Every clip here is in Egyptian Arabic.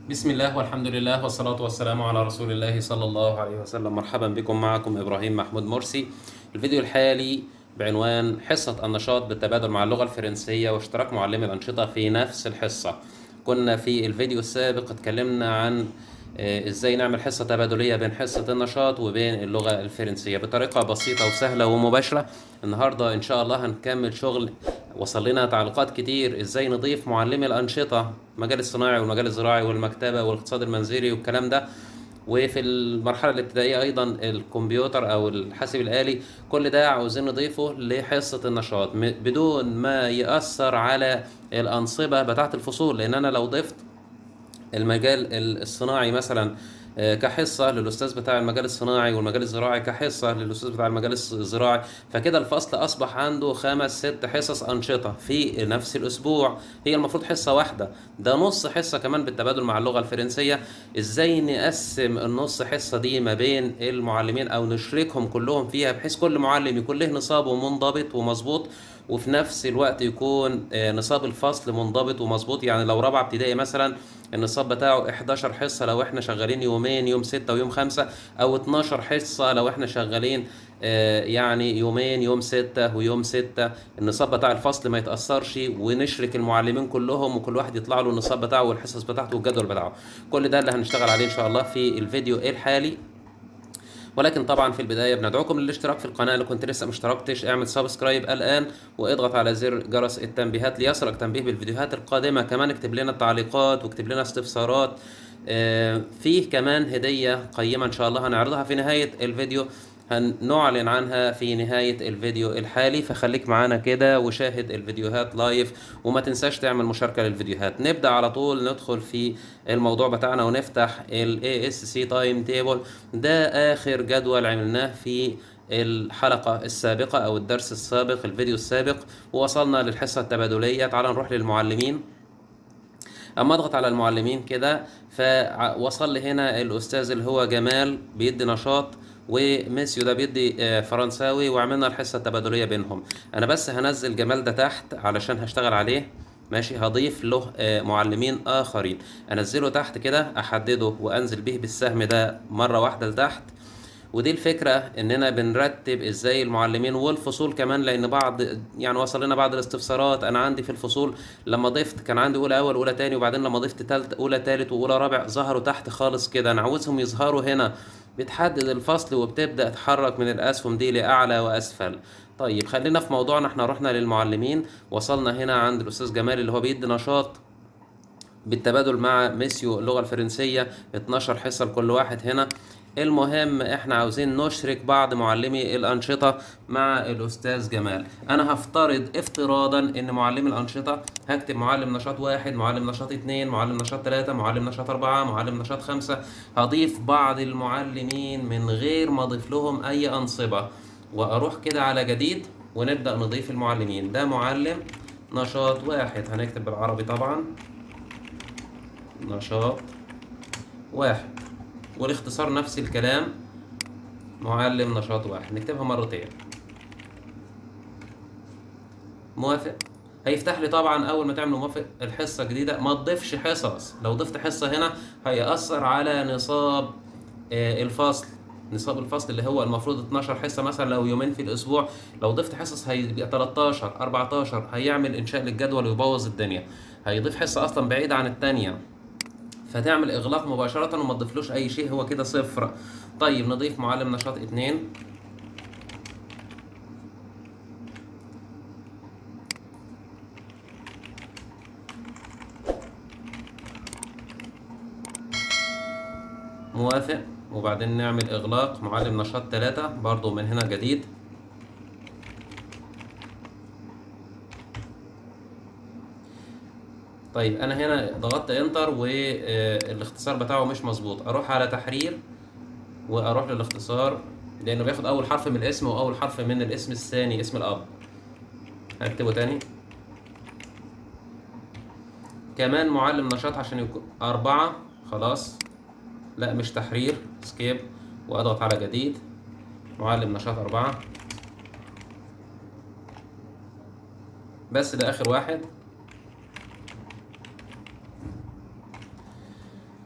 بسم الله والحمد لله والصلاة والسلام على رسول الله صلى الله عليه وسلم مرحبا بكم معكم إبراهيم محمود مرسي الفيديو الحالي بعنوان حصة النشاط بالتبادل مع اللغة الفرنسية واشتراك معلمي الأنشطة في نفس الحصة كنا في الفيديو السابق اتكلمنا عن آه، ازاي نعمل حصة تبادلية بين حصة النشاط وبين اللغة الفرنسية بطريقة بسيطة وسهلة ومباشرة النهاردة ان شاء الله هنكمل شغل وصل لنا تعليقات كتير ازاي نضيف معلمي الأنشطة المجال الصناعي والمجال الزراعي والمكتبة والاقتصاد المنزلي والكلام ده وفي المرحلة الابتدائية أيضا الكمبيوتر أو الحاسب الآلي كل ده عاوزين نضيفه لحصة النشاط م- بدون ما يأثر على الأنصبة بتاعة الفصول لأن أنا لو ضفت المجال الصناعي مثلا آه، كحصة للأستاذ بتاع المجال الصناعي والمجال الزراعي كحصة للأستاذ بتاع المجال الص- الزراعي فكده الفصل أصبح عنده خمس ست حصص أنشطة في نفس الأسبوع هي المفروض حصة واحدة ده نص حصة كمان بالتبادل مع اللغة الفرنسية إزاي نقسم النص حصة دي ما بين المعلمين أو نشركهم كلهم فيها بحيث كل معلم يكون له نصابه منضبط ومظبوط وفي نفس الوقت يكون آه، نصاب الفصل منضبط ومظبوط يعني لو رابعة ابتدائي مثلا النصاب بتاعه 11 حصة لو احنا شغالين يومين يوم 6 ويوم 5 او 12 حصة لو احنا شغالين آه، يعني يومين يوم 6 ويوم 6 النصاب بتاع الفصل ما يتأثرش ونشرك المعلمين كلهم وكل واحد يطلع له النصاب بتاعه والحصص بتاعته والجدول بتاعه كل ده اللي هنشتغل عليه ان شاء الله في الفيديو الحالي ولكن طبعا في البدايه بندعوكم للاشتراك في القناه اللي كنت لسه مشتركتش اعمل سبسكرايب الان واضغط على زر جرس التنبيهات ليصلك تنبيه بالفيديوهات القادمه كمان اكتب لنا التعليقات واكتب لنا استفسارات آه، فيه كمان هديه قيمه ان شاء الله هنعرضها في نهايه الفيديو هنعلن عنها في نهاية الفيديو الحالي فخليك معانا كده وشاهد الفيديوهات لايف وما تنساش تعمل مشاركة للفيديوهات نبدأ على طول ندخل في الموضوع بتاعنا ونفتح ال ASC Time Table ده آخر جدول عملناه في الحلقة السابقة أو الدرس السابق الفيديو السابق ووصلنا للحصة التبادلية تعال نروح للمعلمين اما اضغط على المعلمين كده فوصل لي هنا الاستاذ اللي هو جمال بيدي نشاط وميسيو ده بيدي آه، فرنساوي وعملنا الحصه التبادليه بينهم انا بس هنزل جمال ده تحت علشان هشتغل عليه ماشي هضيف له آه، معلمين اخرين انزله تحت كده احدده وانزل به بالسهم ده مره واحده لتحت ودي الفكرة اننا بنرتب ازاي المعلمين والفصول كمان لان بعض يعني وصل لنا بعض الاستفسارات انا عندي في الفصول لما ضفت كان عندي اولى اول اولى تاني وبعدين لما ضفت تالت اولى تالت واولى رابع ظهروا تحت خالص كده انا عاوزهم يظهروا هنا بتحدد الفصل وبتبدأ تحرك من الاسهم دي لاعلى واسفل طيب خلينا في موضوعنا احنا رحنا للمعلمين وصلنا هنا عند الاستاذ جمال اللي هو بيدي نشاط بالتبادل مع ميسيو اللغة الفرنسية 12 حصة لكل واحد هنا المهم احنا عاوزين نشرك بعض معلمي الأنشطة مع الأستاذ جمال أنا هفترض افتراضا إن معلمي الأنشطة هكتب معلم نشاط واحد معلم نشاط اتنين معلم نشاط تلاتة معلم نشاط أربعة معلم نشاط خمسة هضيف بعض المعلمين من غير ما أضيف لهم أي أنصبة وأروح كده على جديد ونبدأ نضيف المعلمين ده معلم نشاط واحد هنكتب بالعربي طبعا نشاط واحد والاختصار نفس الكلام معلم نشاط واحد نكتبها مرتين موافق هيفتح لي طبعا اول ما تعمل موافق الحصه الجديده ما تضيفش حصص لو ضفت حصه هنا هيأثر على نصاب آه، الفصل نصاب الفصل اللي هو المفروض 12 حصه مثلا لو يومين في الاسبوع لو ضفت حصص هيبقى 13 14 هيعمل انشاء للجدول ويبوظ الدنيا هيضيف حصه اصلا بعيده عن التانيه فتعمل اغلاق مباشره وما تضيفلوش اي شيء هو كده صفر طيب نضيف معلم نشاط اتنين موافق وبعدين نعمل اغلاق معلم نشاط تلاتة برضو من هنا جديد طيب انا هنا ضغطت انتر والاختصار بتاعه مش مظبوط اروح على تحرير واروح للاختصار لانه بياخد اول حرف من الاسم واول حرف من الاسم الثاني اسم الاب هكتبه تاني كمان معلم نشاط عشان يكون أربعة خلاص لا مش تحرير سكيب وأضغط على جديد معلم نشاط أربعة بس ده آخر واحد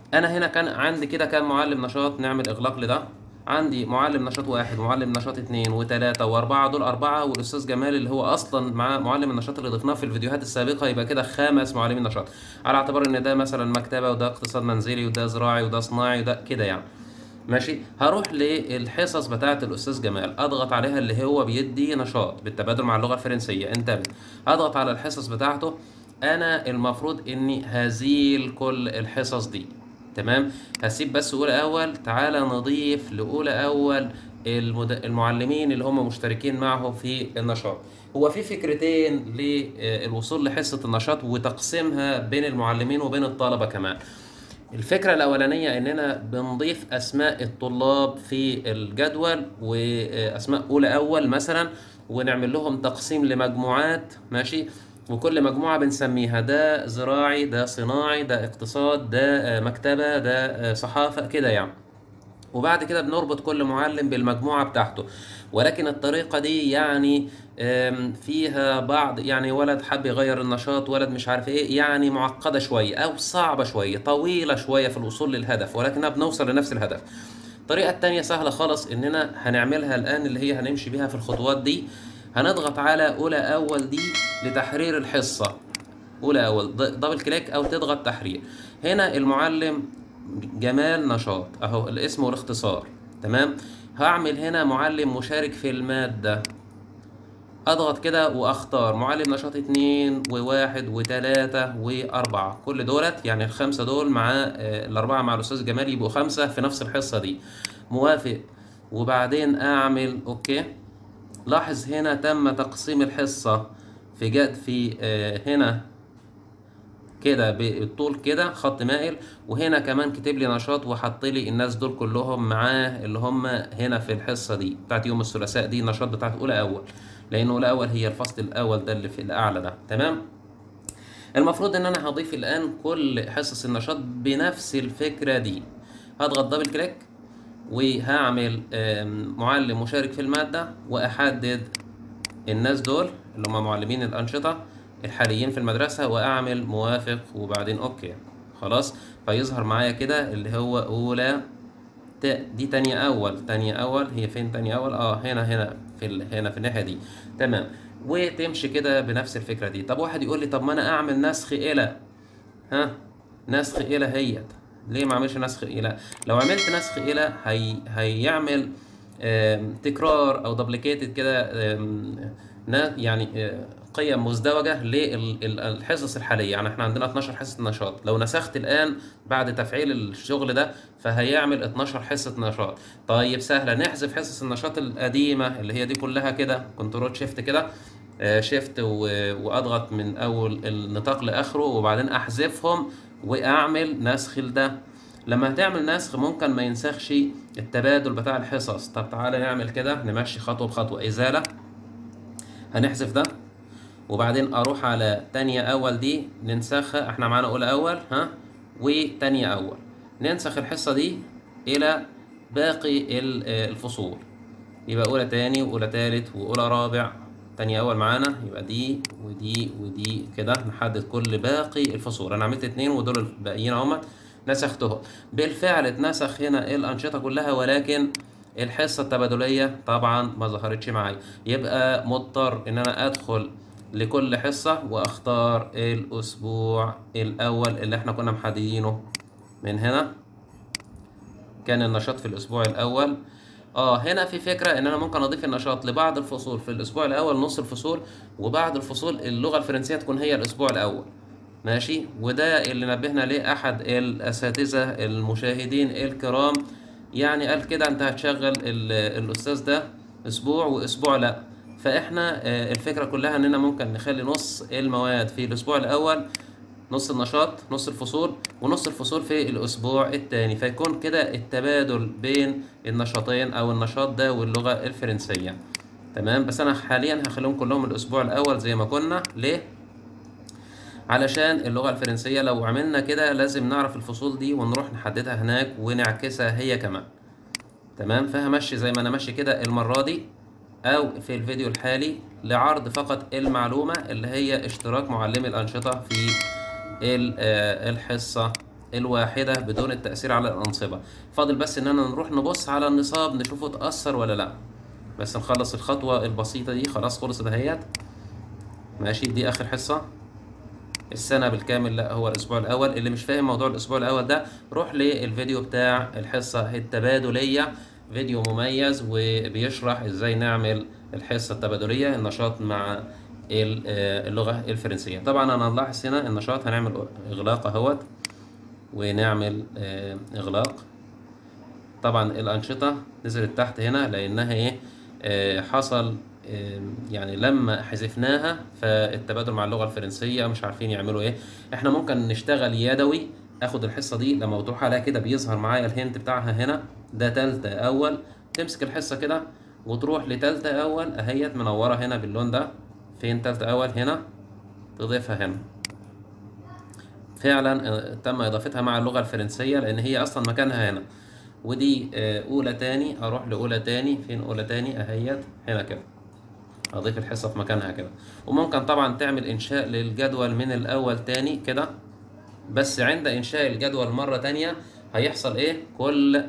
انا هنا كان عندي كده كام معلم نشاط نعمل اغلاق لده عندي معلم نشاط واحد ومعلم نشاط اتنين وتلاتة واربعة دول اربعة والاستاذ جمال اللي هو اصلا مع معلم النشاط اللي ضفناه في الفيديوهات السابقة يبقى كده خمس معلمين نشاط على اعتبار ان ده مثلا مكتبة وده اقتصاد منزلي وده زراعي وده صناعي وده كده يعني ماشي هروح للحصص بتاعة الأستاذ جمال أضغط عليها اللي هو بيدي نشاط بالتبادل مع اللغة الفرنسية انتبه أضغط على الحصص بتاعته أنا المفروض إني هزيل كل الحصص دي تمام هسيب بس أولى أول تعالى نضيف لأولى أول المد... المعلمين اللي هم مشتركين معه في النشاط هو في فكرتين للوصول لحصة النشاط وتقسيمها بين المعلمين وبين الطلبة كمان الفكرة الأولانية إننا بنضيف أسماء الطلاب في الجدول وأسماء أولى أول مثلا ونعمل لهم تقسيم لمجموعات ماشي وكل مجموعة بنسميها ده زراعي ده صناعي ده اقتصاد ده مكتبة ده صحافة كده يعني وبعد كده بنربط كل معلم بالمجموعة بتاعته ولكن الطريقة دي يعني فيها بعض يعني ولد حب يغير النشاط ولد مش عارف ايه يعني معقدة شوية او صعبة شوية طويلة شوية في الوصول للهدف ولكنها بنوصل لنفس الهدف الطريقة التانية سهلة خالص اننا هنعملها الان اللي هي هنمشي بيها في الخطوات دي هنضغط على اولى اول دي لتحرير الحصة اولى اول دبل كليك او تضغط تحرير هنا المعلم جمال نشاط اهو الاسم والاختصار تمام هعمل هنا معلم مشارك في المادة اضغط كده واختار معلم نشاط اتنين وواحد وتلاتة واربعة كل دولت يعني الخمسة دول مع الاربعة مع الاستاذ جمال يبقوا خمسة في نفس الحصة دي موافق وبعدين اعمل اوكي لاحظ هنا تم تقسيم الحصة في جد في هنا كده بالطول كده خط مائل وهنا كمان كتب لي نشاط وحط لي الناس دول كلهم معاه اللي هم هنا في الحصه دي بتاعت يوم الثلاثاء دي نشاط بتاعت اولى اول لان اولى اول هي الفصل الاول ده اللي في الاعلى ده تمام المفروض ان انا هضيف الان كل حصص النشاط بنفس الفكره دي هضغط دبل كليك وهعمل معلم مشارك في الماده واحدد الناس دول اللي هم معلمين الانشطه الحاليين في المدرسة وأعمل موافق وبعدين أوكي خلاص فيظهر معايا كده اللي هو أولى ت دي تانية أول تانية أول هي فين تانية أول اه هنا هنا في ال... هنا في الناحية دي تمام وتمشي كده بنفس الفكرة دي طب واحد يقول لي طب ما أنا أعمل نسخ إلى ها نسخ إلى هيت ليه ما أعملش نسخ إلى لو عملت نسخ إلى هي... هيعمل تكرار أو دبليكيتد كده يعني قيم مزدوجة للحصص الحالية يعني احنا عندنا 12 حصة نشاط لو نسخت الآن بعد تفعيل الشغل ده فهيعمل 12 حصة نشاط طيب سهلة نحذف حصص النشاط القديمة اللي هي دي كلها كده كنترول شيفت كده شيفت واضغط من اول النطاق لاخره وبعدين احذفهم واعمل نسخ لده لما هتعمل نسخ ممكن ما ينسخش التبادل بتاع الحصص طب تعالى نعمل كده نمشي خطوة بخطوة ازالة هنحذف ده وبعدين اروح على تانية اول دي ننسخها احنا معانا اولى اول ها وتانية اول ننسخ الحصة دي الى باقي الفصول يبقى اولى تاني واولى تالت واولى رابع تانية اول معانا يبقى دي ودي ودي كده نحدد كل باقي الفصول انا عملت اتنين ودول الباقيين اهمت نسختهم بالفعل اتنسخ هنا الانشطة كلها ولكن الحصة التبادلية طبعا ما ظهرتش معايا يبقى مضطر ان انا ادخل لكل حصة واختار الاسبوع الاول اللي احنا كنا محددينه من هنا كان النشاط في الاسبوع الاول اه هنا في فكرة ان انا ممكن اضيف النشاط لبعض الفصول في الاسبوع الاول نص الفصول وبعض الفصول اللغة الفرنسية تكون هي الاسبوع الاول ماشي وده اللي نبهنا ليه احد الاساتذة المشاهدين الكرام يعني قال كده انت هتشغل الاستاذ ده اسبوع واسبوع لا فاحنا الفكره كلها اننا ممكن نخلي نص المواد في الاسبوع الاول نص النشاط نص الفصول ونص الفصول في الاسبوع الثاني فيكون كده التبادل بين النشاطين او النشاط ده واللغه الفرنسيه تمام بس انا حاليا هخليهم كلهم الاسبوع الاول زي ما كنا ليه علشان اللغة الفرنسية لو عملنا كده لازم نعرف الفصول دي ونروح نحددها هناك ونعكسها هي كمان تمام فهمشي زي ما انا ماشي كده المرة دي او في الفيديو الحالي لعرض فقط المعلومة اللي هي اشتراك معلمي الانشطة في الحصة الواحدة بدون التأثير على الأنصبة فاضل بس إننا نروح نبص على النصاب نشوفه اتأثر ولا لأ بس نخلص الخطوة البسيطة دي خلاص خلصت اهيت ماشي دي آخر حصة السنة بالكامل لا هو الأسبوع الأول اللي مش فاهم موضوع الأسبوع الأول ده روح للفيديو بتاع الحصة التبادلية فيديو مميز وبيشرح ازاي نعمل الحصة التبادلية النشاط مع اللغة الفرنسية طبعا أنا نلاحظ هنا النشاط هنعمل إغلاق أهوت ونعمل إغلاق طبعا الأنشطة نزلت تحت هنا لأنها إيه حصل يعني لما حذفناها فالتبادل مع اللغة الفرنسية مش عارفين يعملوا ايه احنا ممكن نشتغل يدوي اخد الحصة دي لما بتروح عليها كده بيظهر معايا الهنت بتاعها هنا ده تالتة اول تمسك الحصة كده وتروح لتالتة اول اهيت منورة هنا باللون ده فين تالتة اول هنا تضيفها هنا فعلا تم اضافتها مع اللغة الفرنسية لان هي اصلا مكانها هنا ودي اولى تاني اروح لاولى تاني فين اولى تاني اهيت هنا كده اضيف الحصه في مكانها كده وممكن طبعا تعمل انشاء للجدول من الاول تاني كده بس عند انشاء الجدول مره تانية هيحصل ايه كل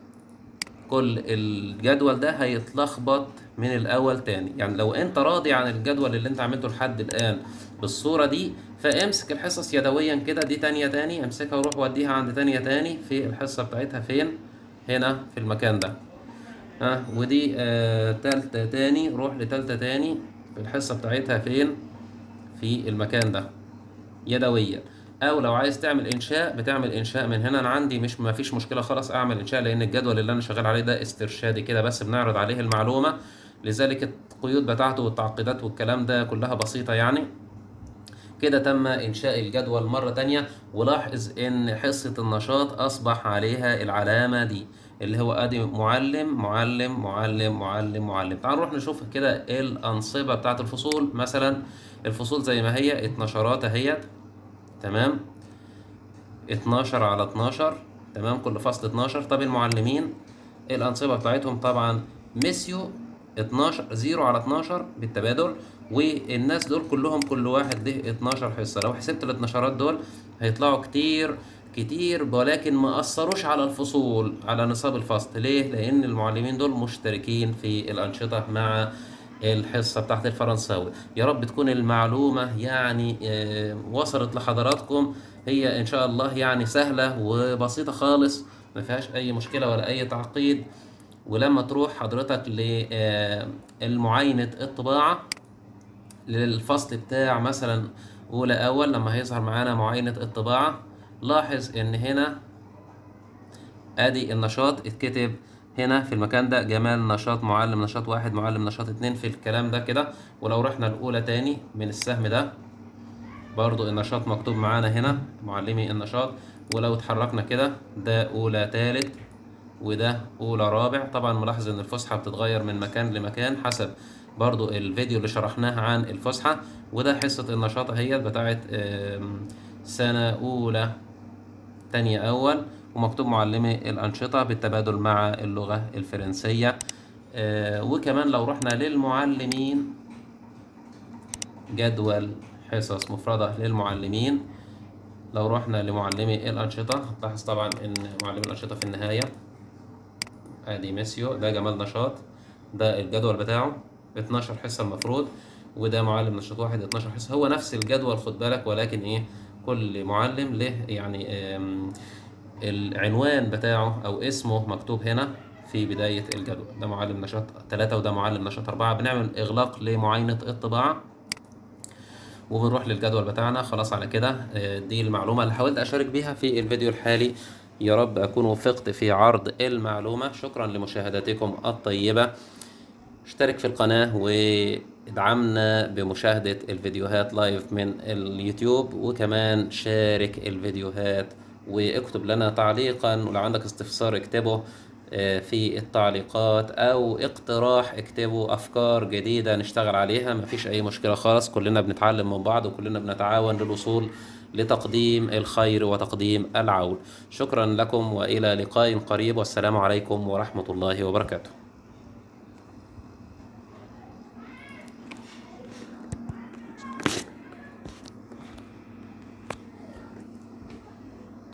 كل الجدول ده هيتلخبط من الاول تاني يعني لو انت راضي عن الجدول اللي انت عملته لحد الان بالصوره دي فامسك الحصص يدويا كده دي تانية تاني امسكها وروح وديها عند تانية تاني في الحصه بتاعتها فين هنا في المكان ده ها ودي آه تالتة تاني روح لتالتة تاني الحصة بتاعتها فين في المكان ده يدويا او لو عايز تعمل انشاء بتعمل انشاء من هنا انا عندي مش ما فيش مشكله خلاص اعمل انشاء لان الجدول اللي انا شغال عليه ده استرشادي كده بس بنعرض عليه المعلومه لذلك القيود بتاعته والتعقيدات والكلام ده كلها بسيطه يعني كده تم إنشاء الجدول مرة تانية ولاحظ إن حصة النشاط أصبح عليها العلامة دي اللي هو ادي معلم معلم معلم معلم معلم تعال نروح نشوف كده الانصبه بتاعت الفصول مثلا الفصول زي ما هي اتناشرات اهيت تمام 12 على 12 تمام كل فصل 12 طب المعلمين الانصبه بتاعتهم طبعا ميسيو 12 0 على 12 بالتبادل والناس دول كلهم كل واحد له 12 حصه لو حسبت ال 12 دول هيطلعوا كتير كتير ولكن ما أثروش على الفصول على نصاب الفصل ليه؟ لأن المعلمين دول مشتركين في الأنشطة مع الحصة بتاعت الفرنساوي يا رب تكون المعلومة يعني وصلت لحضراتكم هي إن شاء الله يعني سهلة وبسيطة خالص ما فيهاش أي مشكلة ولا أي تعقيد ولما تروح حضرتك لمعاينة الطباعة للفصل بتاع مثلا أولى أول لما هيظهر معانا معاينة الطباعة لاحظ ان هنا ادي النشاط اتكتب هنا في المكان ده جمال نشاط معلم نشاط واحد معلم نشاط اتنين في الكلام ده كده ولو رحنا الاولى تاني من السهم ده برضو النشاط مكتوب معانا هنا معلمي النشاط ولو اتحركنا كده ده اولى تالت وده اولى رابع طبعا ملاحظ ان الفسحة بتتغير من مكان لمكان حسب برضو الفيديو اللي شرحناه عن الفسحة وده حصة النشاط اهيت بتاعت سنة أولى تانية أول ومكتوب معلمي الأنشطة بالتبادل مع اللغة الفرنسية آه وكمان لو رحنا للمعلمين جدول حصص مفردة للمعلمين لو رحنا لمعلمي الأنشطة هتلاحظ طبعا إن معلمي الأنشطة في النهاية ادي ميسيو ده جمال نشاط ده الجدول بتاعه 12 حصة المفروض وده معلم نشاط واحد 12 حصة هو نفس الجدول خد بالك ولكن ايه كل معلم له يعني العنوان بتاعه او اسمه مكتوب هنا في بداية الجدول ده معلم نشاط ثلاثة وده معلم نشاط أربعة بنعمل إغلاق لمعاينة الطباعة وبنروح للجدول بتاعنا خلاص على كده دي المعلومة اللي حاولت أشارك بيها في الفيديو الحالي يا رب أكون وفقت في عرض المعلومة شكرا لمشاهدتكم الطيبة اشترك في القناة وادعمنا بمشاهدة الفيديوهات لايف من اليوتيوب وكمان شارك الفيديوهات واكتب لنا تعليقا ولو عندك استفسار اكتبه في التعليقات او اقتراح اكتبوا افكار جديده نشتغل عليها مفيش اي مشكله خالص كلنا بنتعلم من بعض وكلنا بنتعاون للوصول لتقديم الخير وتقديم العون شكرا لكم والى لقاء قريب والسلام عليكم ورحمه الله وبركاته